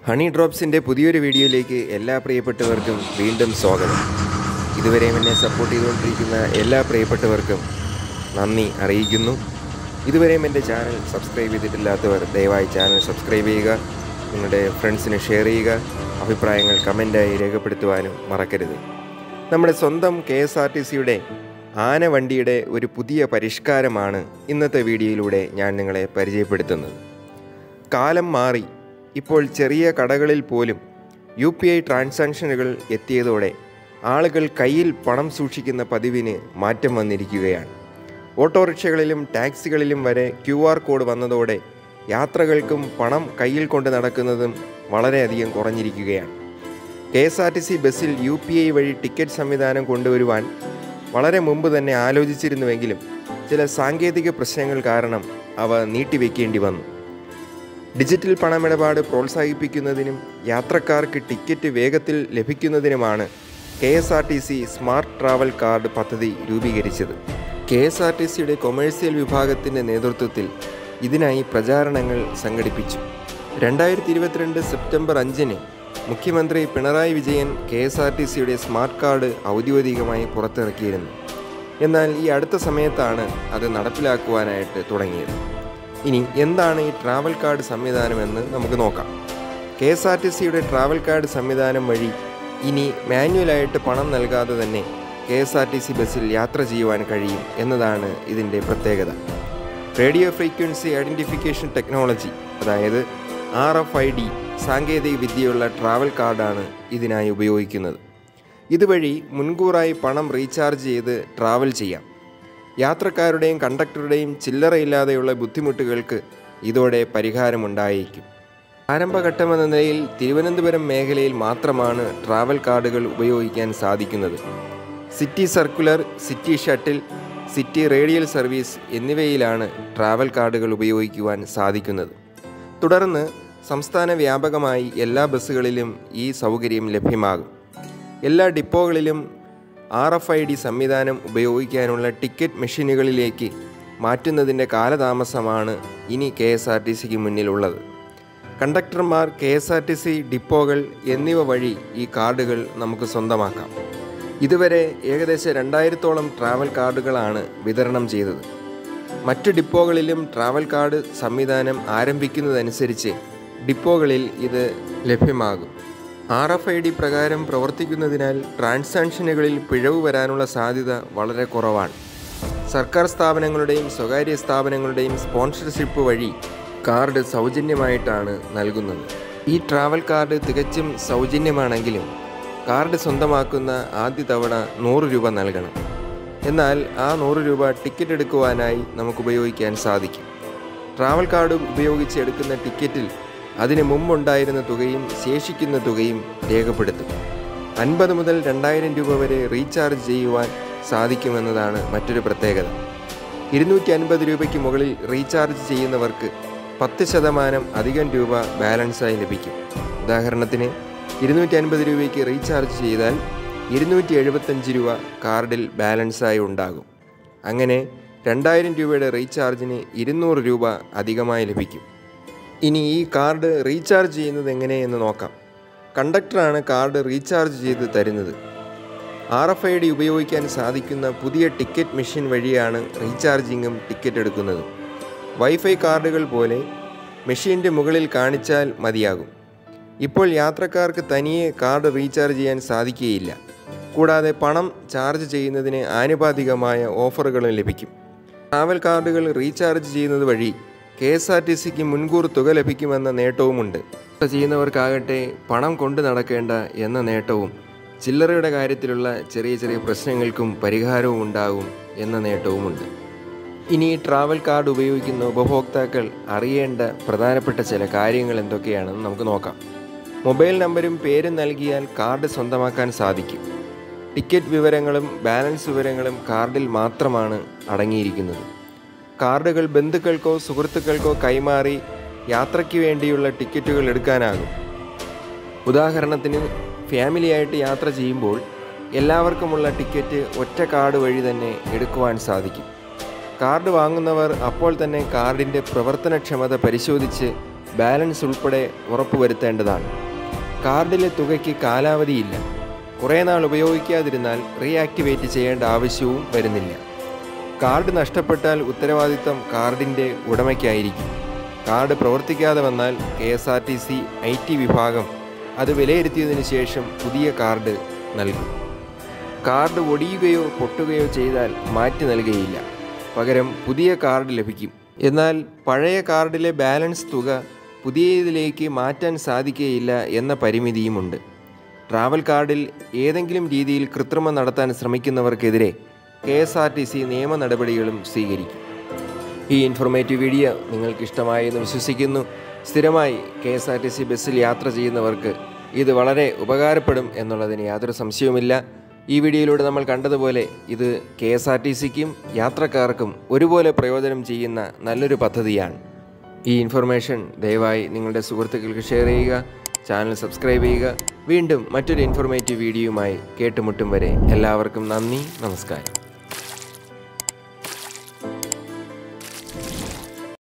honey ഡ്രോപ്സിൻ്റെ പുതിയൊരു വീഡിയോയിലേക്ക് എല്ലാ പ്രിയപ്പെട്ടവർക്കും വീണ്ടും സ്വാഗതം ഇതുവരെയും എന്നെ സപ്പോർട്ട് ചെയ്തുകൊണ്ടിരിക്കുന്ന എല്ലാ പ്രിയപ്പെട്ടവർക്കും നന്ദി അറിയിക്കുന്നു ഇതുവരെയും എൻ്റെ ചാനൽ സബ്സ്ക്രൈബ് ചെയ്തിട്ടില്ലാത്തവർ ദയവായി ചാനൽ സബ്സ്ക്രൈബ് ചെയ്യുക നിങ്ങളുടെ ഫ്രണ്ട്സിന് ഷെയർ ചെയ്യുക അഭിപ്രായങ്ങൾ കമൻറ്റായി രേഖപ്പെടുത്തുവാനും മറക്കരുത് നമ്മുടെ സ്വന്തം കെ എസ് ആർ ടി സിയുടെ ആന വണ്ടിയുടെ ഒരു പുതിയ പരിഷ്കാരമാണ് ഇന്നത്തെ വീഡിയോയിലൂടെ ഞാൻ നിങ്ങളെ പരിചയപ്പെടുത്തുന്നത് കാലം മാറി ഇപ്പോൾ ചെറിയ കടകളിൽ പോലും യു പി ഐ ട്രാൻസാക്ഷനുകൾ എത്തിയതോടെ ആളുകൾ കയ്യിൽ പണം സൂക്ഷിക്കുന്ന പതിവിന് മാറ്റം വന്നിരിക്കുകയാണ് ഓട്ടോറിക്ഷകളിലും ടാക്സികളിലും വരെ ക്യു ആർ കോഡ് വന്നതോടെ യാത്രകൾക്കും പണം കയ്യിൽ കൊണ്ട് നടക്കുന്നതും വളരെയധികം കുറഞ്ഞിരിക്കുകയാണ് K S R T C ബസ്സിൽ യു പി ഐ വഴി ടിക്കറ്റ് സംവിധാനം കൊണ്ടുവരുവാൻ വളരെ മുമ്പ് തന്നെ ആലോചിച്ചിരുന്നുവെങ്കിലും ചില സാങ്കേതിക പ്രശ്നങ്ങൾ കാരണം അവ നീട്ടിവെക്കേണ്ടി വന്നു ഡിജിറ്റൽ പണമിടപാട് പ്രോത്സാഹിപ്പിക്കുന്നതിനും യാത്രക്കാർക്ക് ടിക്കറ്റ് വേഗത്തിൽ ലഭിക്കുന്നതിനുമാണ് K S R T C smart travel card പദ്ധതി രൂപീകരിച്ചത് കെ എസ് ആർ ടി സിയുടെ കൊമേഴ്സ്യൽ വിഭാഗത്തിൻ്റെ നേതൃത്വത്തിൽ ഇതിനായി പ്രചാരണങ്ങൾ സംഘടിപ്പിച്ചു രണ്ടായിരത്തി ഇരുപത്തിരണ്ട് സെപ്റ്റംബർ അഞ്ചിന് മുഖ്യമന്ത്രി Pinarayi Vijayan K S R T സിയുടെ സ്മാർട്ട് കാർഡ് ഔദ്യോഗികമായി പുറത്തിറക്കിയിരുന്നു എന്നാൽ ഈ അടുത്ത സമയത്താണ് അത് നടപ്പിലാക്കുവാനായിട്ട് തുടങ്ങിയത് ഇനി എന്താണ് ഈ ട്രാവൽ കാർഡ് സംവിധാനമെന്ന് നമുക്ക് നോക്കാം കെ എസ് ആർ ടി സിയുടെ ട്രാവൽ കാർഡ് സംവിധാനം വഴി ഇനി മാനുവലായിട്ട് പണം നൽകാതെ തന്നെ K S R T C ബസ്സിൽ യാത്ര ചെയ്യുവാൻ കഴിയും എന്നതാണ് ഇതിൻ്റെ പ്രത്യേകത റേഡിയോ ഫ്രീക്വൻസി ഐഡൻറ്റിഫിക്കേഷൻ ടെക്നോളജി അതായത് ആർ എഫ് ഐ ഡി സാങ്കേതിക വിദ്യയുള്ള ട്രാവൽ കാർഡാണ് ഇതിനായി ഉപയോഗിക്കുന്നത് ഇതുവഴി മുൻകൂറായി പണം റീചാർജ് ചെയ്ത് ട്രാവൽ ചെയ്യാം യാത്രക്കാരുടെയും കണ്ടക്ടറുടെയും ചില്ലറയില്ലാതെയുള്ള ബുദ്ധിമുട്ടുകൾക്ക് ഇതോടെ പരിഹാരമുണ്ടായേക്കും ആരംഭഘട്ടമെന്ന നിലയിൽ തിരുവനന്തപുരം മേഖലയിൽ മാത്രമാണ് ട്രാവൽ കാർഡുകൾ ഉപയോഗിക്കാൻ സാധിക്കുന്നത് city circular city shuttle city radial service എന്നിവയിലാണ് ട്രാവൽ കാർഡുകൾ ഉപയോഗിക്കുവാൻ സാധിക്കുന്നത് തുടർന്ന് സംസ്ഥാന വ്യാപകമായി എല്ലാ ബസ്സുകളിലും ഈ സൗകര്യം ലഭ്യമാകും എല്ലാ ഡിപ്പോകളിലും ആർ എഫ് ഐ ഡി സംവിധാനം ഉപയോഗിക്കാനുള്ള ടിക്കറ്റ് മെഷീനുകളിലേക്ക് മാറ്റുന്നതിൻ്റെ കാലതാമസമാണ് ഇനി കെ എസ് ആർ ടി സിക്ക് മുന്നിലുള്ളത് കണ്ടക്ടർമാർ K S R T C ഡിപ്പോകൾ എന്നിവ വഴി ഈ കാർഡുകൾ നമുക്ക് സ്വന്തമാക്കാം ഇതുവരെ ഏകദേശം രണ്ടായിരത്തോളം ട്രാവൽ കാർഡുകളാണ് വിതരണം ചെയ്തത് മറ്റ് ഡിപ്പോകളിലും ട്രാവൽ കാർഡ് സംവിധാനം ആരംഭിക്കുന്നതനുസരിച്ച് ഡിപ്പോകളിൽ ഇത് ലഭ്യമാകും ആർ എഫ് ഐ ഡി പ്രകാരം പ്രവർത്തിക്കുന്നതിനാൽ ട്രാൻസാക്ഷനുകളിൽ പിഴവ് വരാനുള്ള സാധ്യത വളരെ കുറവാണ് സർക്കാർ സ്ഥാപനങ്ങളുടെയും സ്വകാര്യ സ്ഥാപനങ്ങളുടെയും സ്പോൺസർഷിപ്പ് വഴി കാർഡ് സൗജന്യമായിട്ടാണ് നൽകുന്നത് ഈ ട്രാവൽ കാർഡ് തികച്ചും സൗജന്യമാണെങ്കിലും കാർഡ് സ്വന്തമാക്കുന്ന ആദ്യ തവണ നൂറ് രൂപ നൽകണം എന്നാൽ ആ നൂറ് രൂപ ടിക്കറ്റ് എടുക്കുവാനായി നമുക്ക് ഉപയോഗിക്കാൻ സാധിക്കും ട്രാവൽ കാർഡ് ഉപയോഗിച്ച് എടുക്കുന്ന ടിക്കറ്റിൽ അതിന് മുമ്പുണ്ടായിരുന്ന തുകയും ശേഷിക്കുന്ന തുകയും രേഖപ്പെടുത്തും അൻപത് മുതൽ രണ്ടായിരം രൂപ വരെ റീചാർജ് ചെയ്യുവാൻ സാധിക്കുമെന്നതാണ് മറ്റൊരു പ്രത്യേകത ഇരുന്നൂറ്റി അൻപത് രൂപയ്ക്ക് മുകളിൽ റീചാർജ് ചെയ്യുന്നവർക്ക് പത്ത് ശതമാനം അധികം രൂപ ബാലൻസായി ലഭിക്കും ഉദാഹരണത്തിന് ഇരുന്നൂറ്റി അൻപത് രൂപയ്ക്ക് റീചാർജ് ചെയ്താൽ ഇരുന്നൂറ്റി എഴുപത്തഞ്ച് രൂപ കാർഡിൽ ബാലൻസായി ഉണ്ടാകും അങ്ങനെ രണ്ടായിരം രൂപയുടെ റീചാർജിന് ഇരുന്നൂറ് രൂപ അധികമായി ലഭിക്കും ഇനി ഈ കാർഡ് റീചാർജ് ചെയ്യുന്നത് എങ്ങനെയെന്ന് നോക്കാം കണ്ടക്ടറാണ് കാർഡ് റീചാർജ് ചെയ്ത് തരുന്നത് ആർ എഫ് ഐ ഡി ഉപയോഗിക്കാൻ സാധിക്കുന്ന പുതിയ ടിക്കറ്റ് മെഷീൻ വഴിയാണ് റീചാർജിങ്ങും ടിക്കറ്റ് എടുക്കുന്നതും വൈഫൈ കാർഡുകൾ പോലെ മെഷീൻ്റെ മുകളിൽ കാണിച്ചാൽ മതിയാകും ഇപ്പോൾ യാത്രക്കാർക്ക് തനിയെ കാർഡ് റീചാർജ് ചെയ്യാൻ സാധിക്കുകയില്ല കൂടാതെ പണം ചാർജ് ചെയ്യുന്നതിന് ആനുപാതികമായ ഓഫറുകളും ലഭിക്കും ട്രാവൽ കാർഡുകൾ റീചാർജ് ചെയ്യുന്നത് വഴി കെ എസ് ആർ ടി സിക്ക് മുൻകൂർ തുക ലഭിക്കുമെന്ന നേട്ടവുമുണ്ട് യാത്ര ചെയ്യുന്നവർക്കാകട്ടെ പണം കൊണ്ടു നടക്കേണ്ട എന്ന നേട്ടവും ചില്ലറയുടെ കാര്യത്തിലുള്ള ചെറിയ ചെറിയ പ്രശ്നങ്ങൾക്കും പരിഹാരവും ഉണ്ടാകും എന്ന നേട്ടവുമുണ്ട് ഇനി ട്രാവൽ കാർഡ് ഉപയോഗിക്കുന്ന ഉപഭോക്താക്കൾ അറിയേണ്ട പ്രധാനപ്പെട്ട ചില കാര്യങ്ങൾ എന്തൊക്കെയാണെന്ന് നമുക്ക് നോക്കാം മൊബൈൽ നമ്പരും പേരും നൽകിയാൽ കാർഡ് സ്വന്തമാക്കാൻ സാധിക്കും ടിക്കറ്റ് വിവരങ്ങളും ബാലൻസ് വിവരങ്ങളും കാർഡിൽ മാത്രമാണ് അടങ്ങിയിരിക്കുന്നത് കാർഡുകൾ ബന്ധുക്കൾക്കോ സുഹൃത്തുക്കൾക്കോ കൈമാറി യാത്രയ്ക്ക് വേണ്ടിയുള്ള ടിക്കറ്റുകൾ എടുക്കാനാകും ഉദാഹരണത്തിന് ഫാമിലിയായിട്ട് യാത്ര ചെയ്യുമ്പോൾ എല്ലാവർക്കുമുള്ള ടിക്കറ്റ് ഒറ്റ കാർഡ് വഴി തന്നെ എടുക്കുവാൻ സാധിക്കും കാർഡ് വാങ്ങുന്നവർ അപ്പോൾ തന്നെ കാർഡിൻ്റെ പ്രവർത്തനക്ഷമത പരിശോധിച്ച് ബാലൻസ് ഉൾപ്പെടെ ഉറപ്പുവരുത്തേണ്ടതാണ് കാർഡിലെ തുകയ്ക്ക് കാലാവധിയില്ല കുറേ നാൾ ഉപയോഗിക്കാതിരുന്നാൽ റീആക്ടിവേറ്റ് ചെയ്യേണ്ട ആവശ്യവും വരുന്നില്ല കാർഡ് നഷ്ടപ്പെട്ടാൽ ഉത്തരവാദിത്തം കാർഡിൻ്റെ ഉടമയ്ക്കായിരിക്കും കാർഡ് പ്രവർത്തിക്കാതെ വന്നാൽ K S R T C I T വിഭാഗം അത് വിലയിരുത്തിയതിനു ശേഷം പുതിയ കാർഡ് നൽകും കാർഡ് ഒടിയുകയോ പൊട്ടുകയോ ചെയ്താൽ മാറ്റി നൽകുകയില്ല പകരം പുതിയ കാർഡ് ലഭിക്കും എന്നാൽ പഴയ കാർഡിലെ ബാലൻസ് തുക പുതിയതിലേക്ക് മാറ്റാൻ സാധിക്കുകയില്ല എന്ന പരിമിതിയുമുണ്ട് ട്രാവൽ കാർഡിൽ ഏതെങ്കിലും രീതിയിൽ കൃത്രിമം നടത്താൻ ശ്രമിക്കുന്നവർക്കെതിരെ K S R T C നിയമ നടപടികളും സ്വീകരിക്കും ഈ ഇൻഫോർമേറ്റീവ് വീഡിയോ നിങ്ങൾക്ക് ഇഷ്ടമായി എന്ന് വിശ്വസിക്കുന്നു സ്ഥിരമായി K S R T C ബസ്സിൽ യാത്ര ചെയ്യുന്നവർക്ക് ഇത് വളരെ ഉപകാരപ്പെടും എന്നുള്ളതിന് യാതൊരു സംശയവുമില്ല ഈ വീഡിയോയിലൂടെ നമ്മൾ കണ്ടതുപോലെ ഇത് കെ എസ് ആർ ടി സിക്കും യാത്രക്കാർക്കും ഒരുപോലെ പ്രയോജനം ചെയ്യുന്ന നല്ലൊരു പദ്ധതിയാണ് ഈ ഇൻഫർമേഷൻ ദയവായി നിങ്ങളുടെ സുഹൃത്തുക്കൾക്ക് ഷെയർ ചെയ്യുക ചാനൽ സബ്സ്ക്രൈബ് ചെയ്യുക വീണ്ടും മറ്റൊരു ഇൻഫോർമേറ്റീവ് വീഡിയോയുമായി കേട്ടുമുട്ടും വരെ എല്ലാവർക്കും നന്ദി നമസ്കാരം